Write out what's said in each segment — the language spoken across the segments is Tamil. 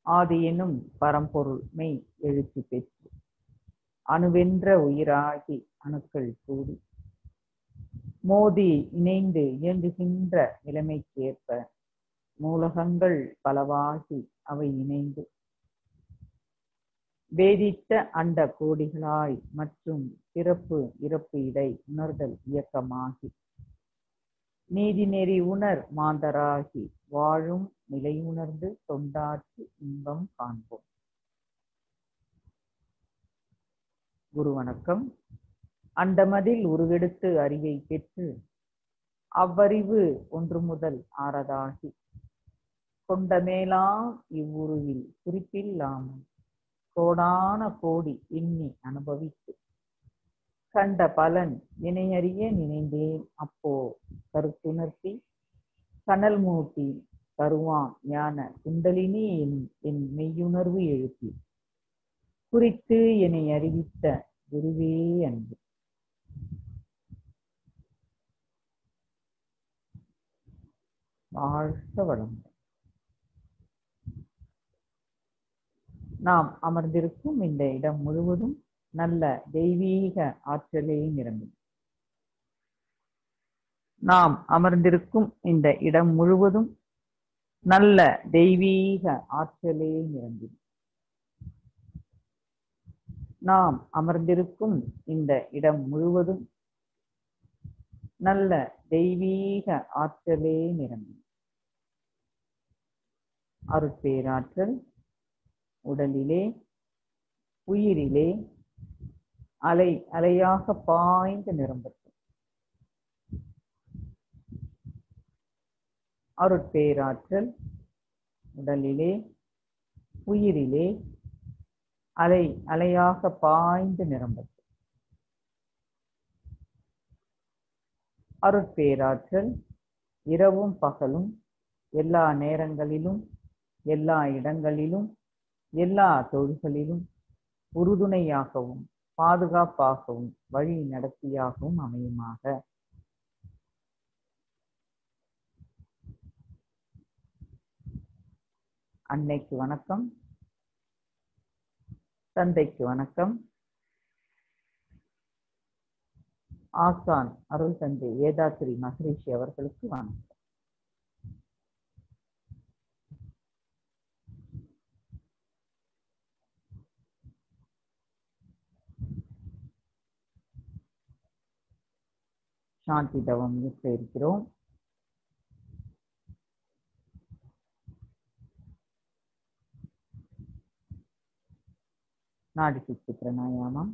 ஆதி எனும் பரம்பொருள் மெய் எழுச்சி பெற்று அணுவென்ற உயிராகி அணுக்கள் கூடி மோதி இணைந்து இயங்குகின்ற நிலைமைக்கேற்ப மூலகங்கள் பலவாகி அவை இணைந்து வேதித்த அண்ட கோடிகளாய் மற்றும் பிறப்பு இறப்பு இடை உணர்தல் இயக்கமாகி நீதி நெறி உணர் மாந்தராகி வாழும் நிலை உணர்ந்து தொண்டாற்றி இன்பம் காண்போம் குரு வணக்கம் அண்டமதில் உருவெடுத்து அறிவை பெற்று அவ்வறிவு ஒன்று முதல் ஆறதாகி கொண்ட மேலா இவ்வுருவில் குறிப்பில்லாமல் கோடான கோடி எண்ணி அனுபவித்து கண்ட பலன் இணையறிய நினைந்தேன் அப்போ கருத்துணர்த்தி கனல் மூட்டி தருவான் ஞான குண்டலினி எனும் என் மெய்யுணர்வு எழுப்பி குறித்து என்னை அறிவித்த குருவே அன்பு வாழ்க வளம் நாம் அமர்ந்திருக்கும் இந்த இடம் முழுவதும் நல்ல தெய்வீக ஆற்றலே நிரம்பும் நாம் அமர்ந்திருக்கும் இந்த இடம் முழுவதும் நல்ல தெய்வீக ஆற்றலே நிரம்பும் நாம் அமர்ந்திருக்கும் இந்த இடம் முழுவதும் நல்ல தெய்வீக ஆற்றலே நிரம்பும் அருட்பேராற்றல் உடலிலே உயிரிலே அலை அலையாக பாய்ந்து நிரம்பட்டும் அருட்பேராற்றல் உடலிலே உயிரிலே அலை அலையாக பாய்ந்து நிரம்பட்டும் அருட்பேராற்றல் இரவும் பகலும் எல்லா நேரங்களிலும் எல்லா இடங்களிலும் எல்லா தொழில்களிலும் உறுதுணையாகவும் பாதுகாப்பாகவும் வழி நடத்தியாகவும் அமையுமாக அன்னைக்கு வணக்கம் தந்தைக்கு வணக்கம் ஆசான் அருள் தந்தை வேதாத்திரி மகரிஷி அவர்களுக்கு வணக்கம் சாந்தி தவம் இருக்க இருக்கிறோம் நாடி சுத்தி பிரணாயாமம்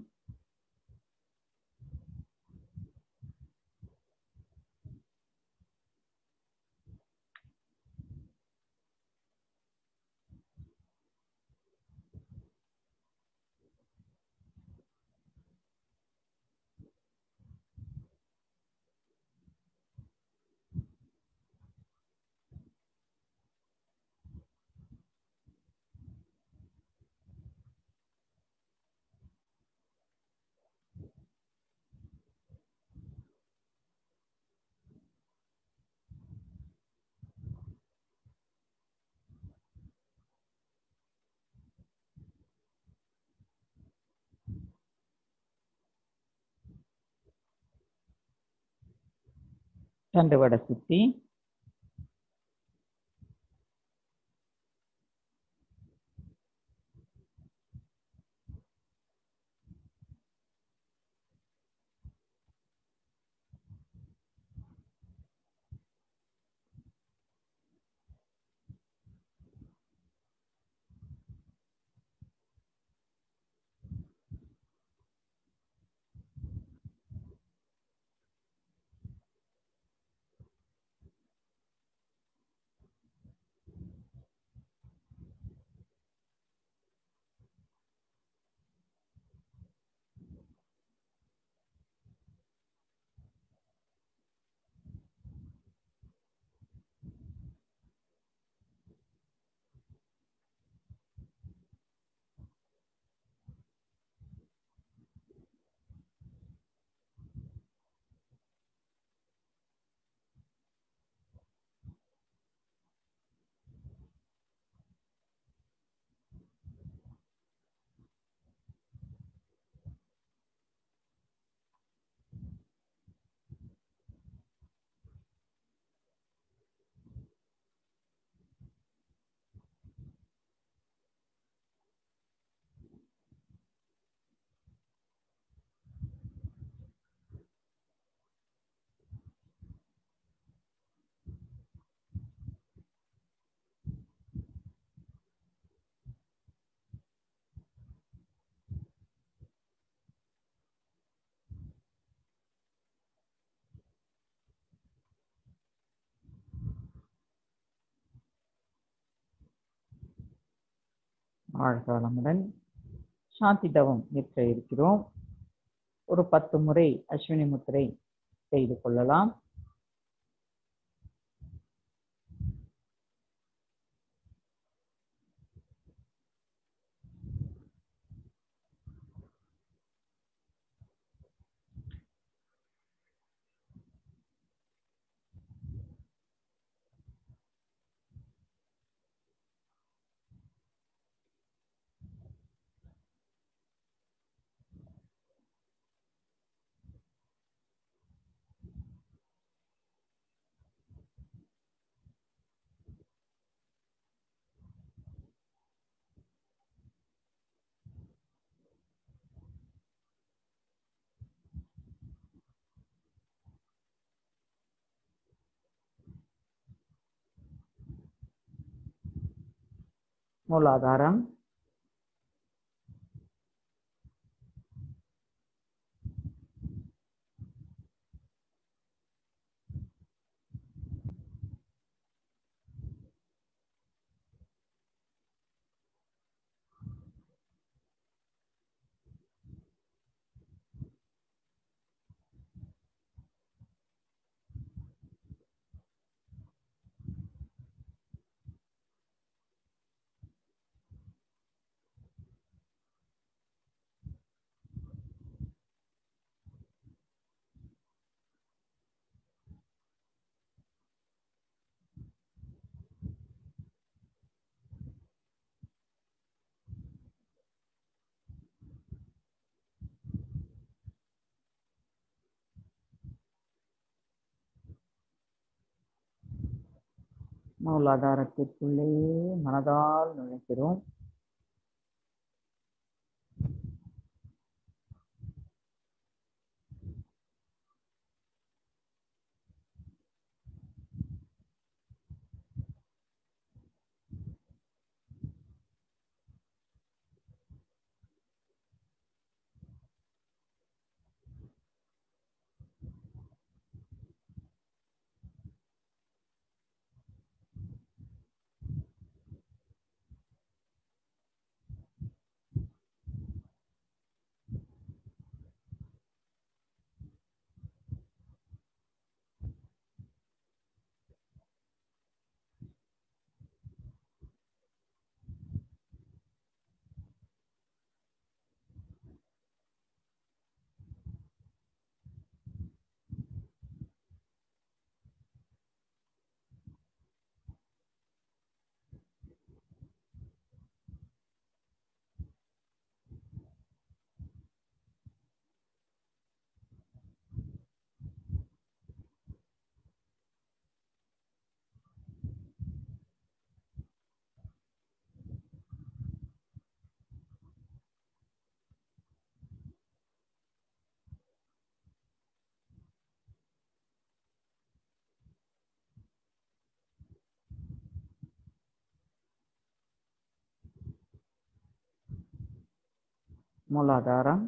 தண்டுவடை சுத்தி ஆழ்காலமுடன் சாந்தி தவம் ஏற்ற இருக்கிறோம் ஒரு பத்து முறை அஸ்வினி முத்திரை செய்து கொள்ளலாம் மூலாதாரம் மூலாதாரத்திற்குள்ளே மனதால் நுழைக்கிறோம் மூலாதாரம்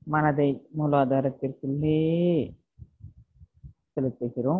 மனதை மூலாதாரத்திற்குள்ளே செலுத்துகிறோம்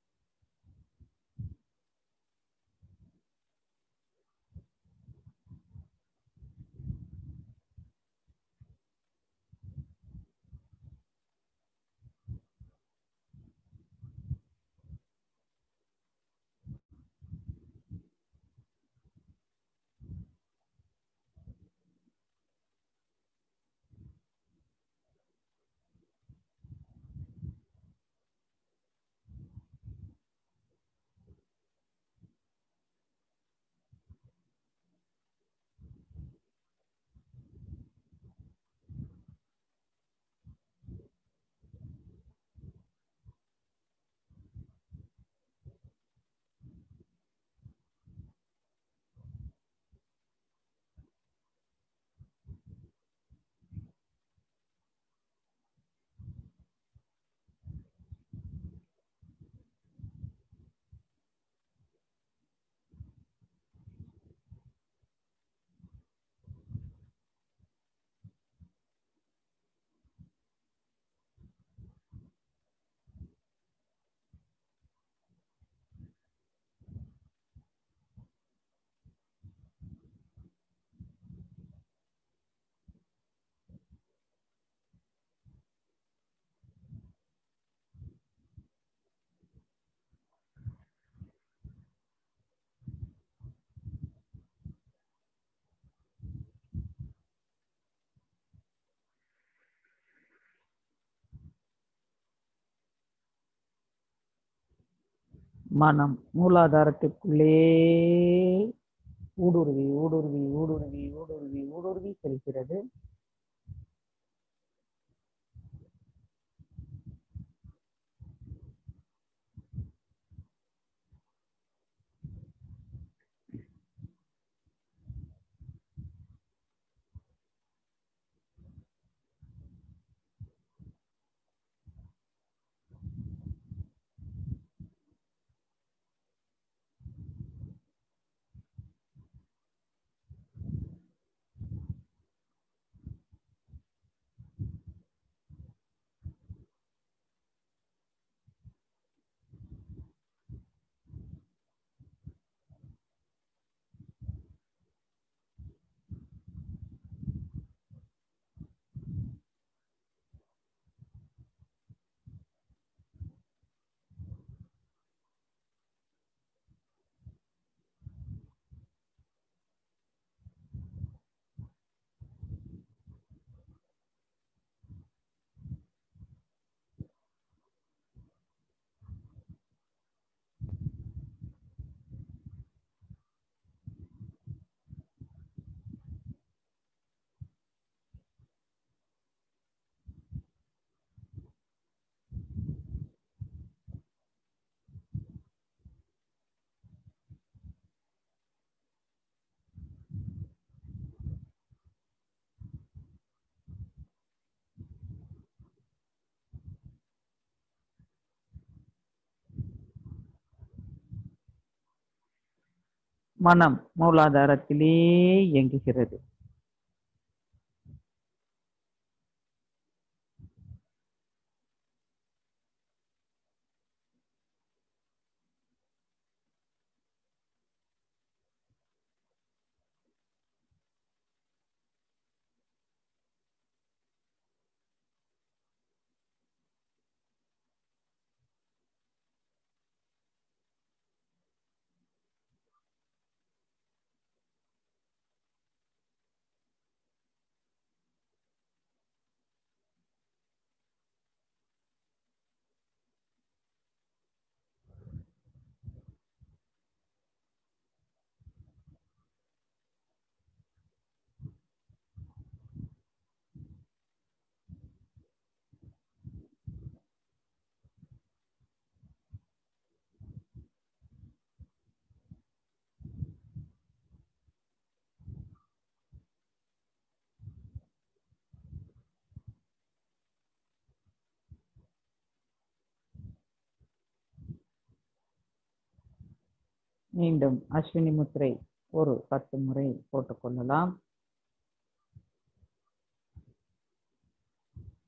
மனம் மூலாதாரத்திற்குள்ளே ஊடுருவி ஊடுருவி ஊடுருவி ஊடுருவி ஊடுருவி செல்கிறது மனம் மூலாதாரத்திலே இயங்குகிறது மீண்டும் அஸ்வினி முத்திரை ஒரு பத்து முறை போட்டுக்கொள்ளலாம்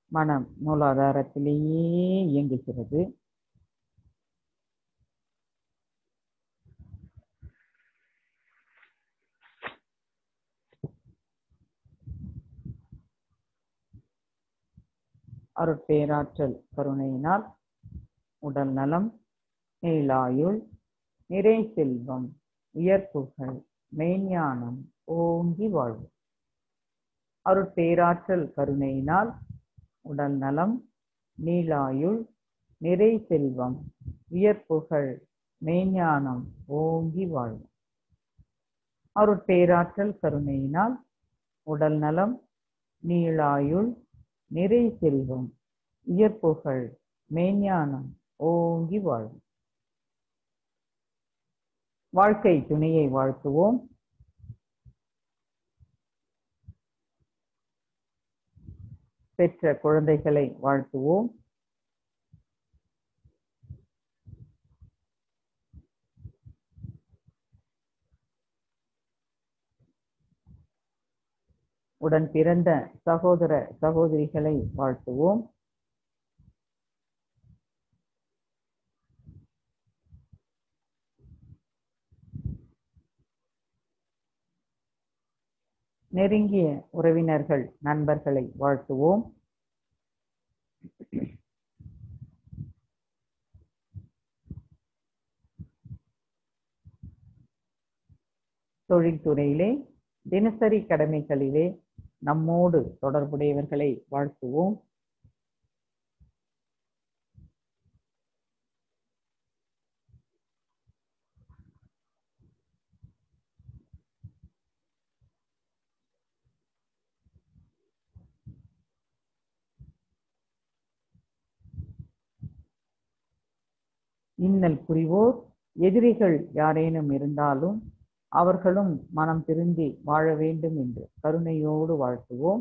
மனம் மூலாதாரத்திலேயே இயங்குகிறது அருட்பேராற்றல் கருணையினால் உடல் நலம் நீளாயுள் நிறை செல்வம் உயர்ப்புகள் மெய்ஞானம் ஓங்கி வாழ்வு அருட்பேராற்றல் கருணையினால் உடல் நலம் நீளாயுள் நிறை செல்வம் உயர்ப்புகள் மெய்ஞானம் ஓங்கி வாழ்வு அருட்பேராற்றல் கருணையினால் உடல் நலம் நீளாயுள் நிறை செல்வம் உயர்ப்புகள் மெய்ஞானம் ஓங்கி வாழும் வாழ்க்கை துணையை வாழ்த்துவோம் பெற்ற குழந்தைகளை வாழ்த்துவோம் உடன் பிறந்த சகோதர சகோதரிகளை வாழ்த்துவோம் நெருங்கிய உறவினர்கள் நண்பர்களை வாழ்த்துவோம் தொழில்துறையிலே தினசரி கடமைகளிலே நம்மோடு தொடர்புடையவர்களை வாழ்த்துவோம் இன்னல் புரிவோர் எதிரிகள் யாரேனும் இருந்தாலும் அவர்களும் மனம் திருந்தி வாழ வேண்டும் என்று கருணையோடு வாழ்த்துவோம்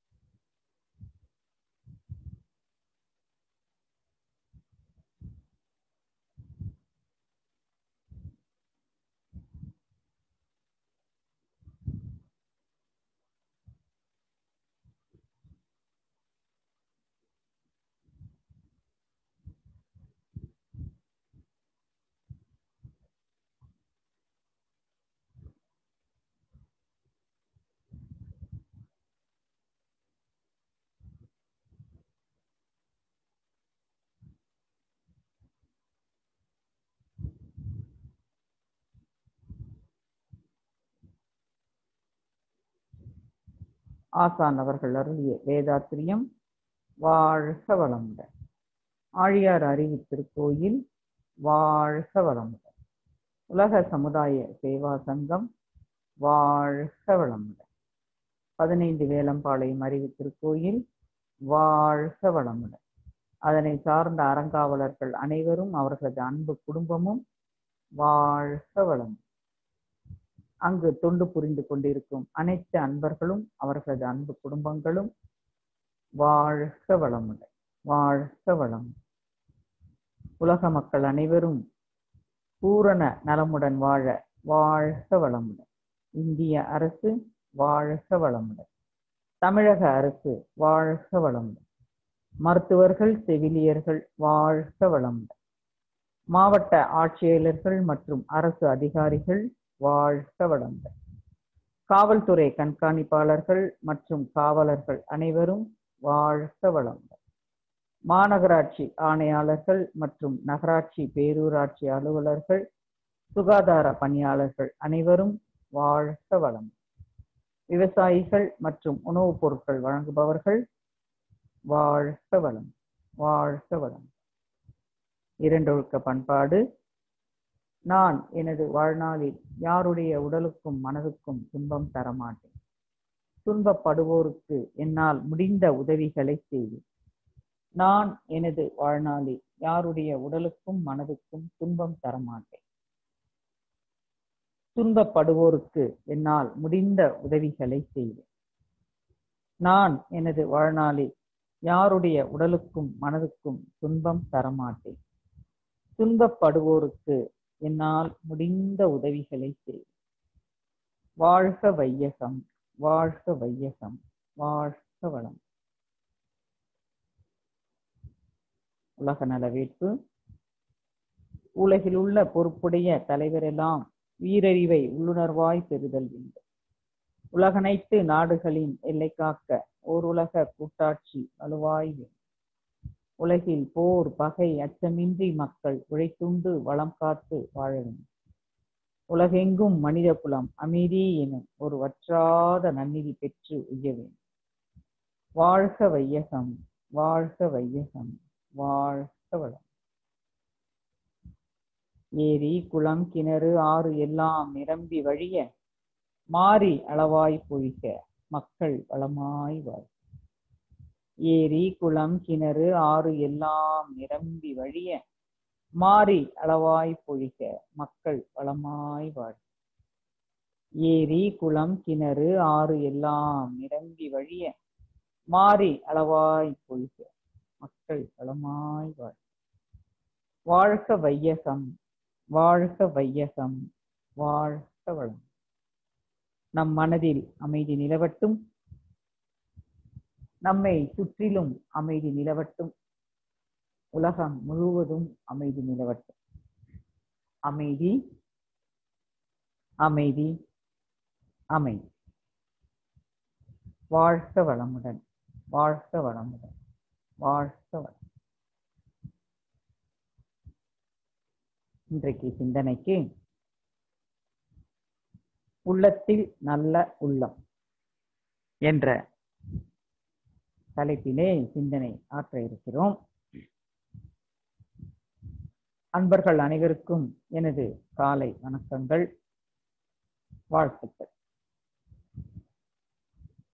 ஆசான் அவர்கள் அருளிய வேதாத்திரியம் வாழ்க வளமுடன் ஆழியார் அறிவு திருக்கோயில் வாழ்க வளமுடன் உலக சமுதாய சேவா சங்கம் வாழ்க வளமுடன் பதினைந்து வேலம்பாளையம் அறிவு திருக்கோயில் வாழ்க வளமுடன் அதனை சார்ந்த அறங்காவலர்கள் அனைவரும் அவர்களது அன்பு குடும்பமும் வாழ்க வளமுடன் அங்கு தொண்டு புரிந்து கொண்டிருக்கும் அனைத்து அன்பர்களும் அவர்களது அன்பு குடும்பங்களும் வாழ்க வளமுடன் வாழ்க வளம் உலக மக்கள் அனைவரும் பூரண நலமுடன் வாழ வாழ்க வளமுடன் இந்திய அரசு வாழ்க வளமுடன் தமிழக அரசு வாழ்க வளமுடன் மருத்துவர்கள் செவிலியர்கள் வாழ்க வளமுடன் மாவட்ட ஆட்சியாளர்கள் மற்றும் அரசு அதிகாரிகள் வாழ்க வளமுடன் காவல்துறை கண்காணிப்பாளர்கள் மற்றும் காவலர்கள் அனைவரும் வாழ்க வளமுடன் மாநகராட்சி ஆணையாளர்கள் மற்றும் நகராட்சி பேரூராட்சி அலுவலர்கள் சுகாதார பணியாளர்கள் அனைவரும் வாழ்க வளம் விவசாயிகள் மற்றும் உணவுப் பொருட்கள் வழங்குபவர்கள் வாழ்க வளம் வாழ்க வளம் இரண்டொழுக்க பண்பாடு நான் எனது வாழ்நாளில் யாருடைய உடலுக்கும் மனதுக்கும் துன்பம் தரமாட்டேன் துன்பப்படுவோருக்கு என்னால் முடிந்த உதவிகளை செய்வேன் நான் எனது வாழ்நாளில் யாருடைய உடலுக்கும் மனதுக்கும் துன்பம் தரமாட்டேன் துன்பப்படுவோருக்கு என்னால் முடிந்த உதவிகளை செய்வேன் நான் எனது வாழ்நாளில் யாருடைய உடலுக்கும் மனதுக்கும் துன்பம் தரமாட்டேன் துன்பப்படுவோருக்கு என்னால் முடிந்த உதவிகளை செய்வேன் வாழ்க வையகம் வாழ்க வையகம் வாழ்க வளம் உலக நலவேட்பு உலகில் உள்ள பொறுப்புடைய தலைவரெல்லாம் வீரறிவை உள்ளுணர்வாய் பெறுதல் வேண்டும் உலகனைத்து நாடுகளின் எல்லை காக்க ஓர் உலக கூட்டாட்சி வலுவாய் வேண்டும் உலகில் போர் பகை அச்சமின்றி மக்கள் உழைத்துண்டு வளம் காத்து வாழ வேண்டும் உலகெங்கும் மனித குலம் அமைதி எனும் ஒரு வற்றாத நன்னிதி பெற்று உய்ய வேண்டும் வாழ்க வையகம் வாழ்க வையகம் வாழ்க வளம் ஏரி குளம் கிணறு ஆறு எல்லாம் நிரம்பி வழிய மாறி அளவாய் பொழிக மக்கள் வளமாய் வாழ் ஏரி குளம் கிணறு ஆறு எல்லாம் நிரம்பி வழிய மாறி அளவாய் பொழிக மக்கள் வளமாய் வாழ் ஏரி குளம் கிணறு ஆறு எல்லாம் நிரம்பி வழிய மாறி அளவாய் பொழிக மக்கள் வளமாய் வாழ் வாழ்க வையகம் வாழ்க வையகம் வாழ்க வளம் நம் மனதில் அமைதி நிலவட்டும் நம்மை சுற்றிலும் அமைதி நிலவட்டும் உலகம் முழுவதும் அமைதி நிலவட்டும் அமைதி அமைதி அமைதி வாழ்க வளமுடன் வாழ்க வளமுடன் வாழ்க வளம் இன்றைக்கு சிந்தனைக்கு உள்ளத்தில் நல்ல உள்ளம் என்ற தலைப்பிலே சிந்தனை ஆற்ற இருக்கிறோம் அன்பர்கள் அனைவருக்கும் எனது காலை வணக்கங்கள் வாழ்த்துக்கள்